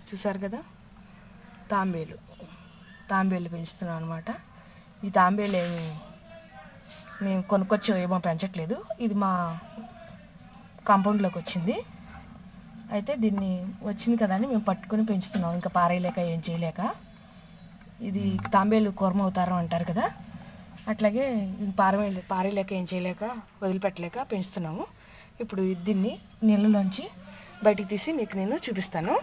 చూసారు కదా తాంబేలు తాంబేలు పెంచుతున్నాం అనమాట ఈ తాంబేలు ఏమి మేము కొనుక్కొచ్చి ఏమో పెంచట్లేదు ఇది మా కాంపౌండ్లోకి వచ్చింది అయితే దీన్ని వచ్చింది కదా అని మేము పట్టుకొని పెంచుతున్నాం ఇంకా పారేయలేక ఏం చేయలేక ఇది తాంబేలు కూర్మ అవతారం అంటారు కదా అట్లాగే ఈ పారే పారేయలేక ఏం చేయలేక వదిలిపెట్టలేక పెంచుతున్నాము ఇప్పుడు దీన్ని నీళ్ళలోంచి బయటికి తీసి మీకు నేను చూపిస్తాను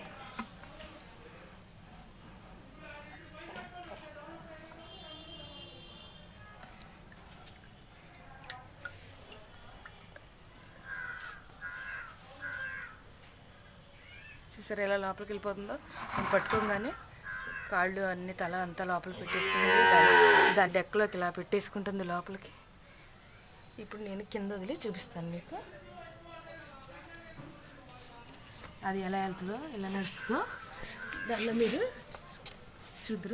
చూసారు ఎలా లోపలికి వెళ్ళిపోతుందో అది పట్టుకోగానే కాళ్ళు అన్ని తల అంతా లోపల పెట్టేసుకుంటుంది దాని దాని డెక్కలోకి ఇలా పెట్టేసుకుంటుంది లోపలికి ఇప్పుడు నేను కింద వదిలి చూపిస్తాను మీకు అది ఎలా వెళ్తుందో ఎలా నడుస్తుందో దానిలో మీరు చూద్దరు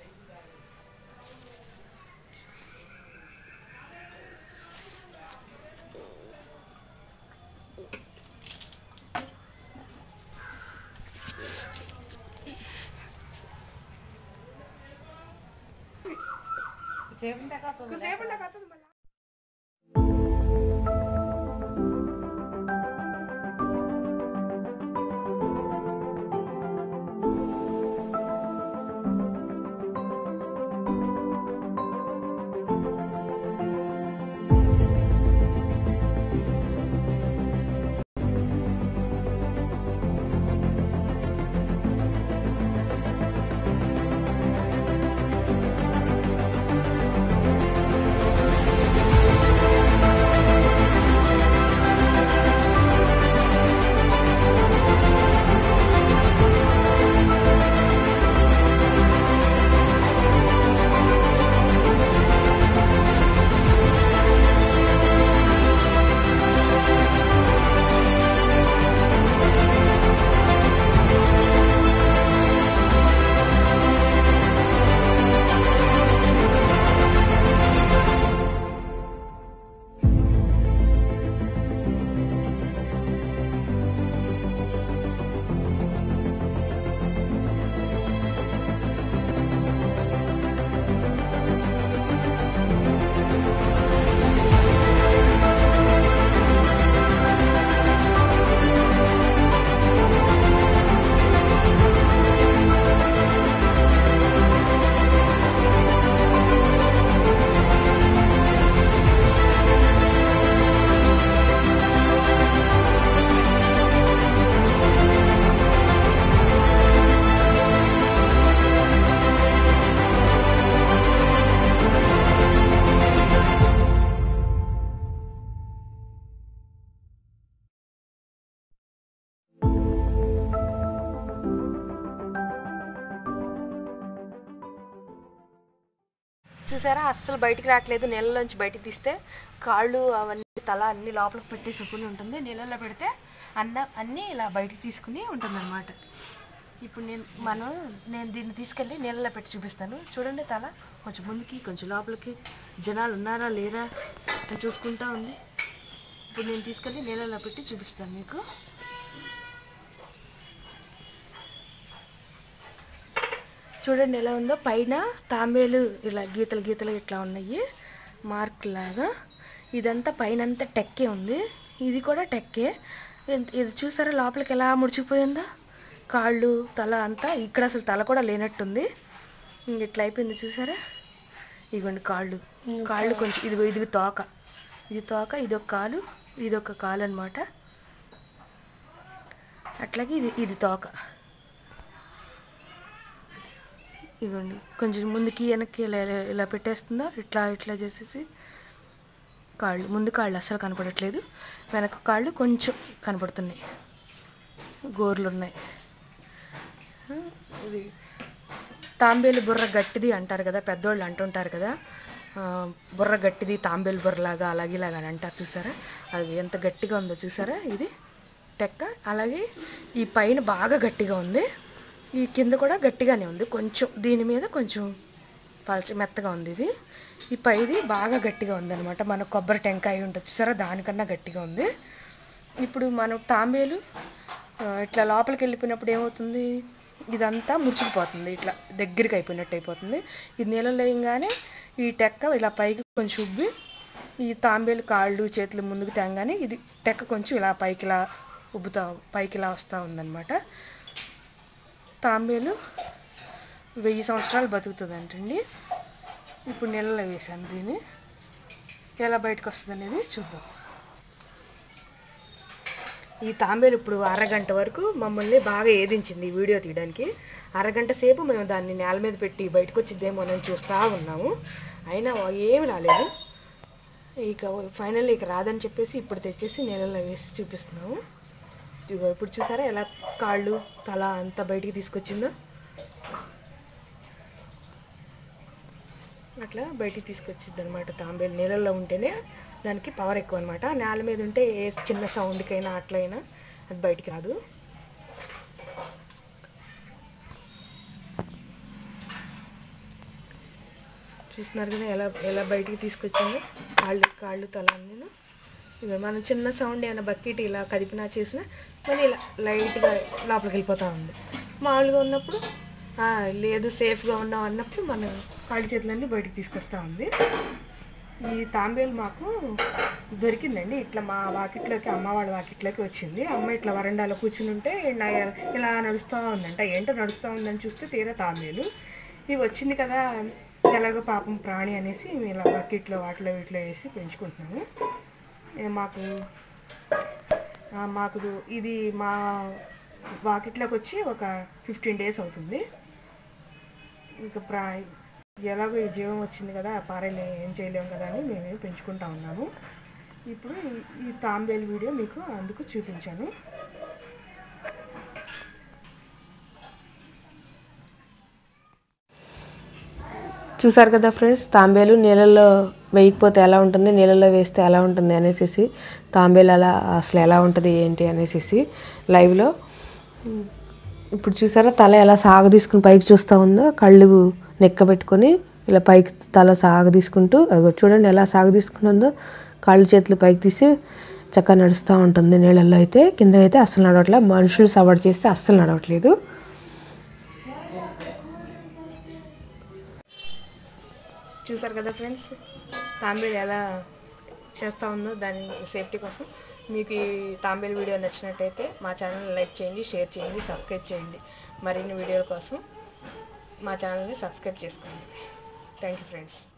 చూసారా అస్సలు బయటికి రావట్లేదు నీళ్ళలోంచి బయటికి తీస్తే కాళ్ళు అవన్నీ తల అన్ని లోపలికి పెట్టేసుకుని ఉంటుంది నీళ్ళలో పెడితే అన్న అన్నీ ఇలా బయటికి తీసుకుని ఉంటుంది అనమాట ఇప్పుడు నేను మనం నేను దీన్ని తీసుకెళ్ళి నీళ్ళలో పెట్టి చూపిస్తాను చూడండి తల కొంచెం ముందుకి కొంచెం లోపలికి జనాలు ఉన్నారా లేరా అని చూసుకుంటా ఉంది ఇప్పుడు నేను తీసుకెళ్ళి నీళ్ళలో పెట్టి చూపిస్తాను మీకు చూడండి ఎలా ఉందో పైన తాంబేలు ఇలా గీతలు గీతలు ఇట్లా ఉన్నాయి మార్క్ లాగా ఇదంతా పైన అంతా టెక్కే ఉంది ఇది కూడా టెక్కే ఇన్- ఇది చూసారా లోపలికి ఎలా ముడిచిపోయిందో కాళ్ళు తల అంతా ఇక్కడ అసలు తల కూడా లేనట్టుంది ఇంక ఇట్లా అయిపోయింది చూసారా ఇదిగోండి కాళ్ళు కాళ్ళు కొంచెం ఇదిగో ఇది తోక ఇది తోక ఇది ఒక కాలు ఇది ఒక కాలు అనమాట అట్లాగే ఇది ఇది తోక ఇదిగోండి కొంచెం ముందుకి వెనక్కి ఇలా ఇలా- ఇలా పెట్టేస్తుందో ఇట్లా ఇట్లా చేసేసి కాళ్ళు ముందు కాళ్ళు అస్సలు కనపడట్లేదు వెనక కాళ్ళు కొంచెం కనపడుతున్నాయి గోర్లు ఉన్నాయి ఆ, ఇది తాంబేలు బుర్ర గట్టిది అంటారు కదా పెద్దోళ్ళు అంటుంటారు కదా ఆ, బుర్ర గట్టిది తాంబేలు బుర్రలాగా అలాగే ఇలాగా అని అంటారు చూసారా అది ఎంత గట్టిగా ఉందో చూసారా ఇది టెక్క అలాగే ఈ పైన బాగా గట్టిగా ఉంది ఈ కింద కూడా గట్టిగానే ఉంది కొంచెం దీని మీద కొంచెం పల్చ మెత్తగా ఉంది ఇది ఈ పైది బాగా గట్టిగా ఉందన్నమాట మన కొబ్బరి టెంకాయ ఉంటుంది చూసారా దానికన్నా గట్టిగా ఉంది ఇప్పుడు మనం తాంబేలు ఆ, ఇట్లా లోపలికి వెళ్ళిపోయినప్పుడు ఏమవుతుంది ఇదంతా ముడుచుకుపోతుంది ఇట్లా దగ్గరికి అయిపోయినట్టు అయిపోతుంది ఇది నీళ్ళలో వేయంగానే ఈ టెక్క ఇలా పైకి కొంచెం ఉబ్బి ఈ తాంబేలు కాళ్ళు చేతులు ముందుకు తేంగానే ఇది టెక్క కొంచెం ఇలా పైకి ఇలా ఉబ్బుతా పైకి ఇలా వస్తూ ఉందన్నమాట తాంబేలు వెయ్యి సంవత్సరాలు బతుకుతుందంటండి ఇప్పుడు నీళ్ళలో వేసాను దీన్ని ఎలా బయటకు వస్తుంది అనేది చూద్దాం ఈ తాంబేలు ఇప్పుడు అరగంట వరకు మమ్మల్ని బాగా ఏదించింది ఈ వీడియో తీయడానికి అరగంట సేపు మేము దాన్ని నేల మీద పెట్టి బయటకు వచ్చిద్దేమో అని చూస్తూ ఉన్నాము అయినా ఏమి రాలేదు ఇక ఫైనల్ ఇక రాదని చెప్పేసి ఇప్పుడు తెచ్చేసి నీళ్ళలో వేసి చూపిస్తున్నాము ఇగో ఇప్పుడు చూసారా ఎలా కాళ్ళు తల అంతా బయటికి తీసుకొచ్చిందో అట్లా బయటికి తీసుకొచ్చిద్ది అనమాట తాంబేలు నీళ్ళల్లో ఉంటేనే దానికి పవర్ ఎక్కువ అనమాట నేల మీద ఉంటే ఏ చిన్న సౌండ్కైనా అట్లయినా అది బయటికి రాదు చూస్తున్నారు కదా ఎలా ఎలా బయటికి తీసుకొచ్చిందో కాళ్ళు కాళ్ళు తల నేను ఇక మనం చిన్న సౌండ్ ఏమైనా బకెట్ ఇలా కదిపినా చేసినా మళ్ళీ ఇలా లైట్గా లోపలికి వెళ్ళిపోతూ ఉంది మామూలుగా ఉన్నప్పుడు "ఆ, లేదు సేఫ్గా ఉన్నాం అన్నప్పుడు మన కాళ్ళు చేతులన్నీ బయటికి తీసుకొస్తూ ఉంది ఈ తాంబేలు మాకు దొరికిందండి ఇట్లా మా వాకిట్లోకి అమ్మ వాళ్ళ వాకిట్లోకి వచ్చింది అమ్మ ఇట్లా వరండాలో కూర్చుని ఉంటే నా ఇలా నడుస్తూ ఉందంట ఏంటో నడుస్తూ ఉందని చూస్తే తీరా తాంబేలు ఇవి వచ్చింది కదా ఎలాగో పాపం ప్రాణి అనేసి మేము ఇలా బకెట్లో వాటిలో వీటిలో వేసి పెంచుకుంటున్నాము ఏ మాకు ఆ, మాకు ఇది మా వాకిట్లోకి వచ్చి ఒక ఫిఫ్టీన్ డేస్ అవుతుంది ఇంకా ప్రా ఎలాగో ఈ జీవం వచ్చింది కదా పారేలే ఏం చేయలేము కదా అని మేము పెంచుకుంటా ఉన్నాము ఇప్పుడు ఈ- ఈ తాంబేలు వీడియో మీకు అందుకు చూపించాను చూసారు కదా ఫ్రెండ్స్ తాంబేలు నీళ్ళల్లో వేయకపోతే ఎలా ఉంటుంది నీళ్ళల్లో వేస్తే ఎలా ఉంటుంది అనేసి తాంబేలు అలా అసలు ఎలా ఉంటుంది ఏంటి అనేసి లైవ్లో ఇప్పుడు చూసారా తల ఎలా సాగ తీసుకుని పైకి చూస్తూ ఉందో కళ్ళు నెక్క పెట్టుకొని ఇలా పైకి తల సాగ తీసుకుంటూ అదిగో చూడండి ఎలా సాగ తీసుకుంటుందో కాళ్ళు చేతులు పైకి తీసి చక్కగా నడుస్తూ ఉంటుంది నీళ్ళల్లో అయితే కింద అయితే అస్సలు నడవట్లేదు మనుషులు సవర్ చేస్తే అస్సలు నడవట్లేదు చూసారు కదా ఫ్రెండ్స్ తాంబేలు ఎలా చేస్తూ ఉందో దాని సేఫ్టీ కోసం మీకు ఈ తాంబేలు వీడియో నచ్చినట్టయితే మా ఛానల్ లైక్ చేయండి షేర్ చేయండి సబ్స్క్రైబ్ చేయండి మరిన్ని వీడియోల కోసం మా ఛానల్ని సబ్స్క్రైబ్ చేసుకోండి థ్యాంక్ యూ ఫ్రెండ్స్